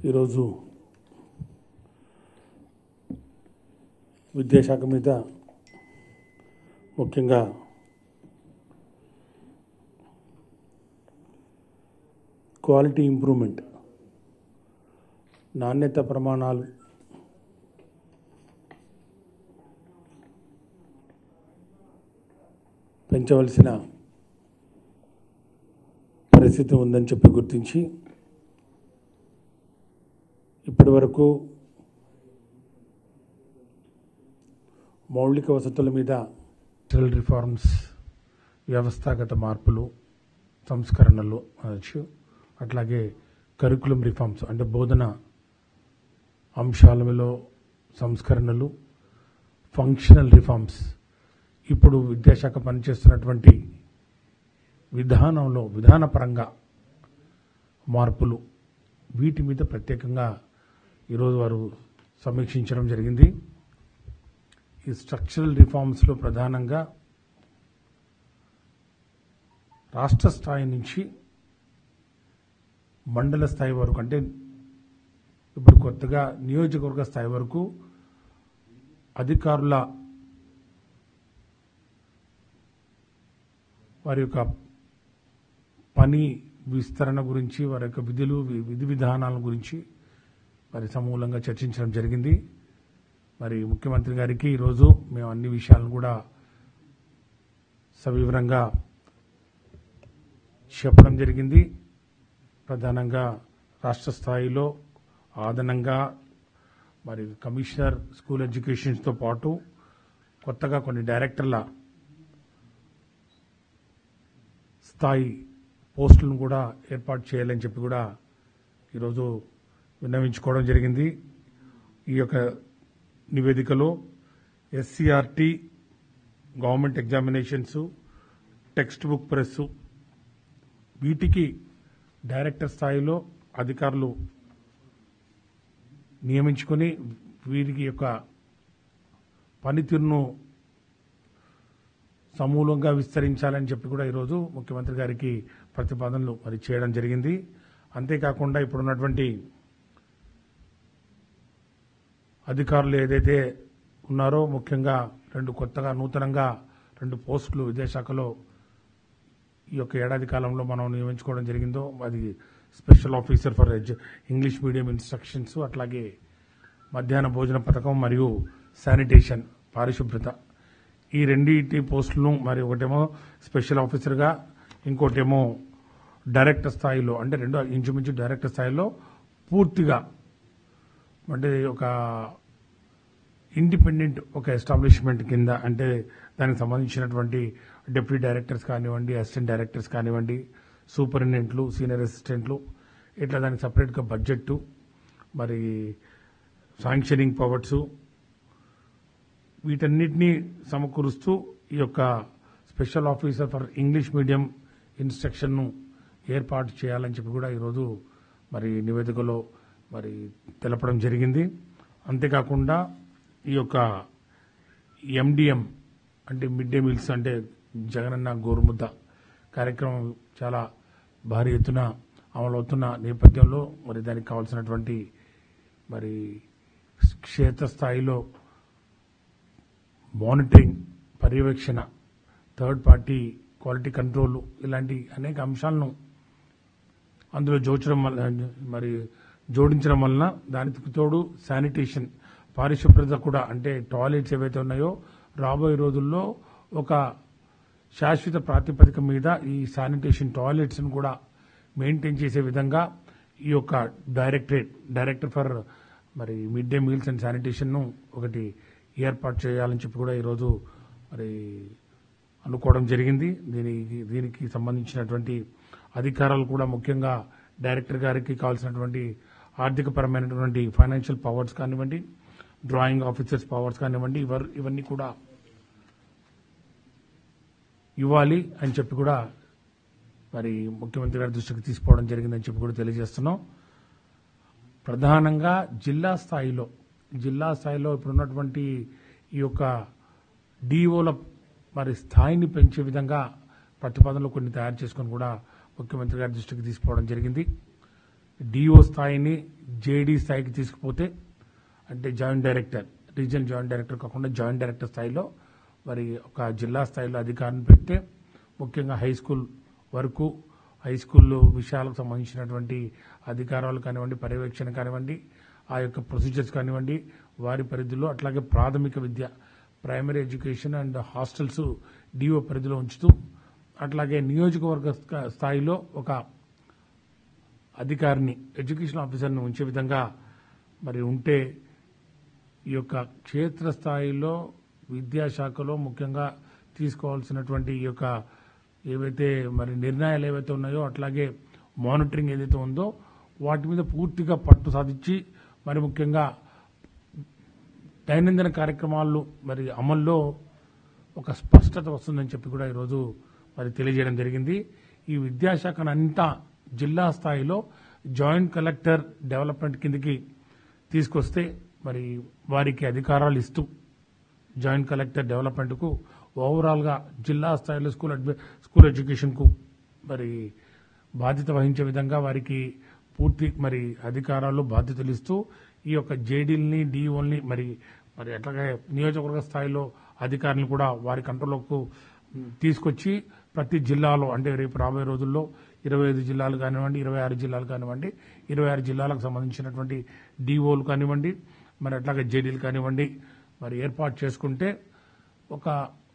ఈరోజు విద్యాశాఖ మీద ముఖ్యంగా క్వాలిటీ ఇంప్రూవ్మెంట్ నాణ్యత ప్రమాణాలు పెంచవలసిన పరిస్థితి ఉందని చెప్పి గుర్తించి ఇప్పటి వరకు మౌలిక వసతుల మీద స్ట్రక్చరల్ రిఫార్మ్స్ వ్యవస్థాగత మార్పులు సంస్కరణలు అనొచ్చు అట్లాగే కరికులం రిఫార్మ్స్ అంటే బోధన అంశాలలో సంస్కరణలు ఫంక్షనల్ రిఫార్మ్స్ ఇప్పుడు విద్యాశాఖ పనిచేస్తున్నటువంటి విధానంలో విధానపరంగా మార్పులు వీటి మీద ప్రత్యేకంగా ఈరోజు వారు సమీక్షించడం జరిగింది ఈ స్ట్రక్చరల్ రిఫార్మ్స్లో ప్రధానంగా రాష్ట్ర స్థాయి నుంచి మండల స్థాయి వరకు అంటే ఇప్పుడు కొత్తగా నియోజకవర్గ స్థాయి వరకు అధికారుల వారి యొక్క పని విస్తరణ గురించి వారి యొక్క విధులు వి- విధి విధానాల గురించి మరి సమూలంగా చర్చించడం జరిగింది మరి ముఖ్యమంత్రి గారికి ఈరోజు మేము అన్ని విషయాలను కూడా సవివరంగా చెప్పడం జరిగింది ప్రధానంగా రాష్ట్ర స్థాయిలో అదనంగా మరి కమిషనర్ స్కూల్ ఎడ్యుకేషన్స్తో పాటు కొత్తగా కొన్ని డైరెక్టర్ల స్థాయి పోస్టులను కూడా ఏర్పాటు చేయాలని చెప్పి కూడా ఈరోజు విన్నవించుకోవడం జరిగింది ఈ యొక్క నివేదికలో SCRT government examinations text book press వీటికి డైరెక్టర్ స్థాయిలో అధికారులు నియమించుకొని వీరికి యొక్క పనితీరును సమూలంగా విస్తరించాలని చెప్పి కూడా ఈరోజు ముఖ్యమంత్రి గారికి ప్రతిపాదనలు మరి చేయడం జరిగింది అంతేకాకుండా ఇప్పుడున్నటువంటి అధికారులు ఏదైతే ఉన్నారో ముఖ్యంగా రెండు కొత్తగా నూతనంగా రెండు పోస్టులు విద్యాశాఖలో ఈ యొక్క ఏడాది కాలంలో మనం నియమించుకోవడం జరిగిందో అది special officer for edu English medium instructions అట్లాగే మధ్యాహ్న భోజన పథకం మరియు శానిటేషన్ పారిశుభ్రత ఈ రెండింటి పోస్టులను మరి ఒకటేమో స్పెషల్ ఆఫీసర్గా ఇంకోటేమో డైరెక్టర్ స్థాయిలో అంటే రెండు ఇంచుమించు డైరెక్టర్ స్థాయిలో పూర్తిగా అంటే ఒక ఇండిపెండెంట్ ఒక ఎస్టాబ్లిష్మెంట్ కింద అంటే దానికి సంబంధించినటువంటి డిప్యూటీ డైరెక్టర్స్ కానివ్వండి అసిస్టెంట్ డైరెక్టర్స్ కానివ్వండి సూపరింటెండెంట్లు సీనియర్ అసిస్టెంట్లు ఇట్లా దానికి సపరేట్గా బడ్జెట్ మరి శాంక్షనింగ్ పవర్స్ వీటన్నిటినీ సమకూరుస్తూ ఈ యొక్క special officer for English medium ఇన్స్ట్రక్షన్ను ఏర్పాటు చేయాలని చెప్పి కూడా ఈరోజు మరి నివేదికలో మరి తెలపడం జరిగింది అంతేకాకుండా ఈ యొక్క ఎండిఎం అంటే మిడ్ డే మీల్స్ అంటే జగనన్న గోరుముద్ద కార్యక్రమం చాలా భారీ ఎత్తున అమలవుతున్న నేపథ్యంలో మరి దానికి కావాల్సినటువంటి మరి క్షేత్రస్థాయిలో మానిటరింగ్ పర్యవేక్షణ థర్డ్ పార్టీ క్వాలిటీ కంట్రోల్ ఇలాంటి అనేక అంశాలను అందులో జోచడం వల్ల మరి జోడించడం వలన దానికి తోడు శానిటేషన్ పారిశుభ్రత కూడా అంటే టాయిలెట్స్ ఏవైతే ఉన్నాయో రాబోయే రోజుల్లో ఒక శాశ్వత ప్రాతిపదిక మీద ఈ శానిటేషన్ టాయిలెట్స్ కూడా మెయింటైన్ చేసే విధంగా ఈ యొక్క డైరెక్టరేట్ డైరెక్టర్ ఫర్ మరి మిడ్ డే మీల్స్ అండ్ శానిటేషన్ను ఒకటి ఏర్పాటు చేయాలని చెప్పి కూడా ఈరోజు మరి అనుకోవడం జరిగింది దీనికి దీనికి సంబంధించినటువంటి అధికారాలు కూడా ముఖ్యంగా డైరెక్టర్ గారికి కావాల్సినటువంటి ఆర్థికపరమైనటువంటి ఫైనాన్షియల్ పవర్స్ కానివ్వండి డ్రాయింగ్ ఆఫీసర్స్ పవర్స్ కానివ్వండి ఇవర్ ఇవన్నీ కూడా ఇవ్వాలి అని చెప్పి కూడా మరి ముఖ్యమంత్రి గారి దృష్టికి తీసుకోవడం జరిగిందని చెప్పి కూడా తెలియజేస్తున్నాం ప్రధానంగా జిల్లా స్థాయిలో జిల్లా స్థాయిలో ఇప్పుడున్నటువంటి ఈ యొక్క డిఓల మరి స్థాయిని పెంచే విధంగా ప్రతిపాదనలు కొన్ని తయారు చేసుకొని కూడా ముఖ్యమంత్రి గారి దృష్టికి తీసుకోవడం జరిగింది డిఓ స్థాయిని జేడీ స్థాయికి తీసుకుపోతే అంటే joint director regional joint director కాకుండా జాయింట్ డైరెక్టర్ స్థాయిలో మరి ఒక జిల్లా స్థాయిలో అధికారిని పెడితే ముఖ్యంగా హై స్కూల్ వరకు హై స్కూల్ విషయాలకు సంబంధించినటువంటి అధికారాలు కానివ్వండి పర్యవేక్షణ కానివ్వండి ఆ యొక్క ప్రొసీజర్స్ కానివ్వండి వారి పరిధిలో అట్లాగే ప్రాథమిక విద్య primary education and hostels DO పరిధిలో ఉంచుతూ అట్లాగే నియోజకవర్గ స్థా- స్థాయిలో ఒక అధికారిని ఎడ్యుకేషన్ ఆఫీసర్ని ఉంచే విధంగా మరి ఉంటే ఈ యొక్క క్షేత్రస్థాయిలో విద్యాశాఖలో ముఖ్యంగా తీసుకోవాల్సినటువంటి ఈ యొక్క ఏవైతే మరి నిర్ణయాలు ఏవైతే ఉన్నాయో అట్లాగే మానిటరింగ్ ఏదైతే ఉందో వాటి మీద పూర్తిగా పట్టు సాధించి మరి ముఖ్యంగా దైనందిన కార్యక్రమాలు మరి అమల్లో ఒక స్పష్టత వస్తుందని చెప్పి కూడా ఈరోజు మరి తెలియజేయడం జరిగింది ఈ విద్యాశాఖను అంతా జిల్లా స్థాయిలో జాయింట్ కలెక్టర్ డెవలప్మెంట్ కిందకి తీసుకొస్తే మరి వారికి అధికారాలు ఇస్తూ జాయింట్ కలెక్టర్ డెవలప్మెంట్కు ఓవరాల్గా జిల్లా స్థాయిలో స్కూల్ అడ్మి స్కూల్ ఎడ్యుకేషన్కు మరి బాధ్యత వహించే విధంగా వారికి పూర్తి మరి అధికారాలు బాధ్యతలు ఇస్తూ ఈ యొక్క జేడీల్ని డిఓల్ని మరి మరి అట్లాగే నియోజకవర్గ స్థాయిలో అధికారులను కూడా వారి కంట్రోల్లోకి తీసుకొచ్చి ప్రతి జిల్లాలో అంటే రేపు రాబోయే రోజుల్లో ఇరవై ఐదు జిల్లాలు కానివ్వండి ఇరవై ఆరు జిల్లాలు కానివ్వండి ఇరవై ఆరు జిల్లాలకు సంబంధించినటువంటి డిఓలు కానివ్వండి మరి అట్లాగే జేడీలు కానివ్వండి మరి ఏర్పాటు చేసుకుంటే ఒక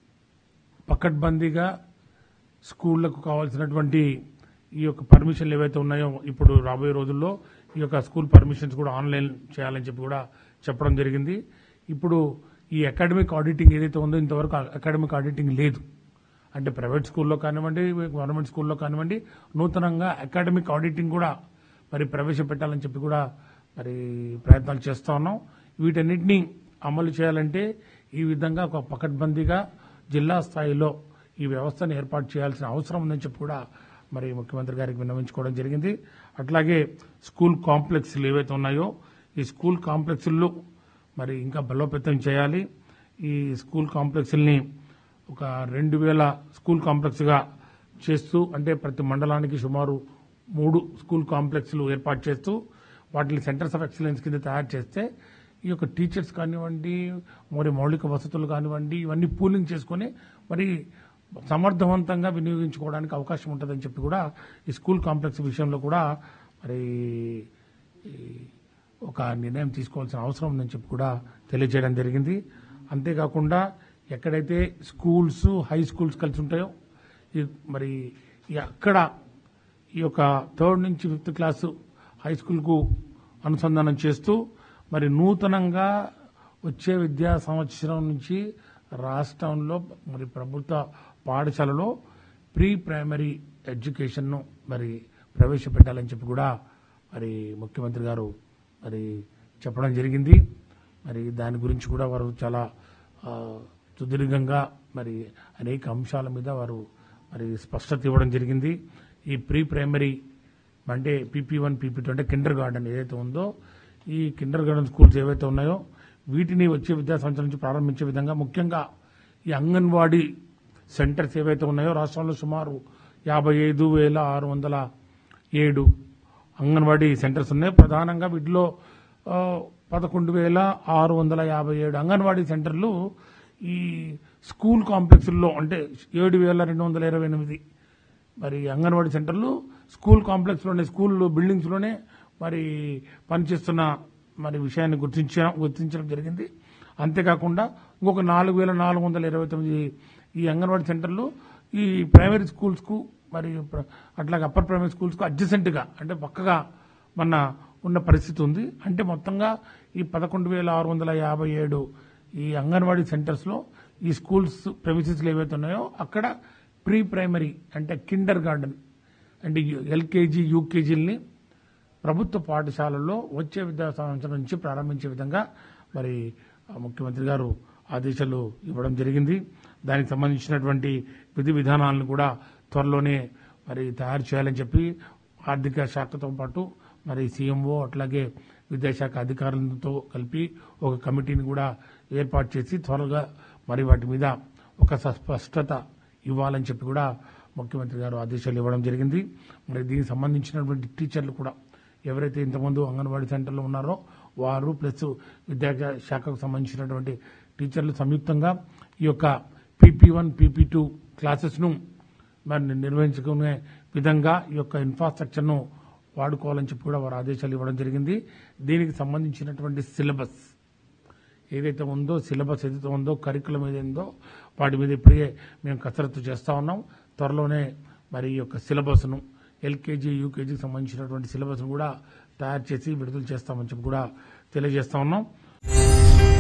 పకడ్బందీగా స్కూళ్లకు కావాల్సినటువంటి ఈ యొక్క పర్మిషన్లు ఏవైతే ఉన్నాయో ఇప్పుడు రాబోయే రోజుల్లో ఈ యొక్క స్కూల్ పర్మిషన్స్ కూడా ఆన్లైన్ చేయాలని చెప్పి కూడా చెప్పడం జరిగింది ఇప్పుడు ఈ అకాడమిక్ ఆడిటింగ్ ఏదైతే ఉందో ఇంతవరకు అకాడమిక్ ఆడిటింగ్ లేదు అంటే ప్రైవేట్ స్కూల్లో కానివ్వండి గవర్నమెంట్ స్కూల్లో కానివ్వండి నూతనంగా అకాడమిక్ ఆడిటింగ్ కూడా మరి ప్రవేశపెట్టాలని చెప్పి కూడా మరి ప్రయత్నాలు చేస్తా ఉన్నాం వీటన్నిటిని అమలు చేయాలంటే ఈ విధంగా ఒక పకడ్బందీగా జిల్లా స్థాయిలో ఈ వ్యవస్థను ఏర్పాటు చేయాల్సిన అవసరం ఉందని చెప్పి కూడా మరి ముఖ్యమంత్రి గారికి విన్నవించుకోవడం జరిగింది అట్లాగే స్కూల్ కాంప్లెక్స్లు ఏవైతే ఉన్నాయో ఈ స్కూల్ కాంప్లెక్స్లు మరి ఇంకా బలోపేతం చేయాలి ఈ స్కూల్ కాంప్లెక్స్ని ఒక రెండు వేల స్కూల్ కాంప్లెక్స్గా చేస్తూ అంటే ప్రతి మండలానికి సుమారు మూడు స్కూల్ కాంప్లెక్స్లు ఏర్పాటు చేస్తూ వాటిని సెంటర్స్ ఆఫ్ ఎక్సలెన్స్ కింద తయారు చేస్తే ఈ యొక్క టీచర్స్ కానివ్వండి మరి మౌలిక వసతులు కానివ్వండి ఇవన్నీ పూలింగ్ చేసుకొని మరి సమర్థవంతంగా వినియోగించుకోవడానికి అవకాశం ఉంటుందని చెప్పి కూడా ఈ స్కూల్ కాంప్లెక్స్ విషయంలో కూడా మరి ఈ ఒక నిర్ణయం తీసుకోవాల్సిన అవసరం ఉందని చెప్పి కూడా తెలియజేయడం జరిగింది అంతేకాకుండా ఎక్కడైతే స్కూల్స్ హై స్కూల్స్ కలిసి ఉంటాయో ఈ- మరి ఈ అక్కడ ఈ యొక్క థర్డ్ నుంచి ఫిఫ్త్ క్లాసు హై స్కూల్కు అనుసంధానం చేస్తూ మరి నూతనంగా వచ్చే విద్యా సంవత్సరం నుంచి రాష్ట్రంలో మరి ప్రభుత్వ పాఠశాలలో ప్రీ ప్రైమరీ ఎడ్యుకేషన్ను మరి ప్రవేశపెట్టాలని చెప్పి కూడా మరి ముఖ్యమంత్రి గారు మరి చెప్పడం జరిగింది మరి దాని గురించి కూడా వారు చాలా ఆ, సుదీర్ఘంగా మరి అనేక అంశాల మీద వారు మరి స్పష్టత ఇవ్వడం జరిగింది ఈ ప్రీ ప్రైమరీ అంటే పీపీ వన్ పీపీ టూ అంటే కిండర్ గార్డెన్ ఏదైతే ఉందో ఈ కిండర్ గార్డెన్ స్కూల్స్ ఏవైతే ఉన్నాయో వీటిని వచ్చే విద్యా సంవత్సరం నుంచి ప్రారంభించే విధంగా ముఖ్యంగా ఈ అంగన్వాడీ సెంటర్స్ ఏవైతే ఉన్నాయో రాష్ట్రంలో సుమారు యాభై ఐదు వేల ఆరు వందల ఏడు అంగన్వాడీ సెంటర్స్ ఉన్నాయి ప్రధానంగా వీటిలో ఆ, పదకొండు వేల ఆరు వందల యాభై ఏడు అంగన్వాడీ సెంటర్లు ఈ స్కూల్ కాంప్లెక్స్లో అంటే ఏడు వేల రెండు వందల ఇరవై ఎనిమిది మరి అంగన్వాడీ సెంటర్లు స్కూల్ కాంప్లెక్స్లోనే స్కూల్ బిల్డింగ్స్లోనే మరి పనిచేస్తున్న మరి విషయాన్ని గుర్తించడం గుర్తించడం జరిగింది అంతేకాకుండా ఇంకొక నాలుగు వేల నాలుగు వందల ఇరవై తొమ్మిది ఈ అంగన్వాడీ సెంటర్లు ఈ ప్రైమరీ స్కూల్స్కు మరి ప్ర- అట్లాగే అప్పర్ ప్రైమరీ స్కూల్స్కు అడ్జసెంట్గా అంటే పక్కగా మన ఉన్న పరిస్థితి ఉంది అంటే మొత్తంగా ఈ పదకొండు వేల ఆరు వందల యాభై ఏడు ఈ అంగన్వాడీ సెంటర్స్లో ఈ స్కూల్స్ ప్రెమిసెస్లు ఏవైతే ఉన్నాయో అక్కడ ప్రీ ప్రైమరీ అంటే కిండర్ గార్డెన్ అంటే ఎల్కేజీ యూకేజీలని ప్రభుత్వ పాఠశాలల్లో వచ్చే విద్యా సంవత్సరం నుంచి ప్రారంభించే విధంగా మరి ఆ ముఖ్యమంత్రి గారు ఆదేశాలు ఇవ్వడం జరిగింది దానికి సంబంధించినటువంటి విధి విధానాలను కూడా త్వరలోనే మరి తయారు చేయాలని చెప్పి ఆర్థిక శాఖతో పాటు మరి సీఎంఓ అట్లాగే విద్యాశాఖ అధికారులతో కలిపి ఒక కమిటీని కూడా ఏర్పాటు చేసి త్వరగా మరి వాటి మీద ఒక స్పష్టత ఇవ్వాలని చెప్పి కూడా ముఖ్యమంత్రి గారు ఆదేశాలు ఇవ్వడం జరిగింది మరి దీనికి సంబంధించినటువంటి టీచర్లు కూడా ఎవరైతే ఇంతకుముందు అంగన్వాడీ సెంటర్లో ఉన్నారో వారు ప్లస్ విద్యా శాఖకు సంబంధించినటువంటి టీచర్లు సంయుక్తంగా ఈ యొక్క పీపీ వన్ పీపీ టూ క్లాసెస్ను మరి నిర్వహించుకునే విధంగా ఈ యొక్క ఇన్ఫ్రాస్ట్రక్చర్ను వాడుకోవాలని చెప్పి కూడా వారు ఆదేశాలు ఇవ్వడం జరిగింది దీనికి సంబంధించినటువంటి సిలబస్ ఏదైతే ఉందో సిలబస్ ఏదైతే ఉందో కరికులం ఏదైందో వాటి మీద ఇప్పుడే మేము కసరత్తు చేస్తా ఉన్నాం త్వరలోనే మరి ఈ యొక్క సిలబస్ను ఎల్కేజీ యూకేజీకి సంబంధించినటువంటి సిలబస్ను కూడా తయారు చేసి విడుదల చేస్తామని చెప్పి కూడా తెలియజేస్తా ఉన్నాం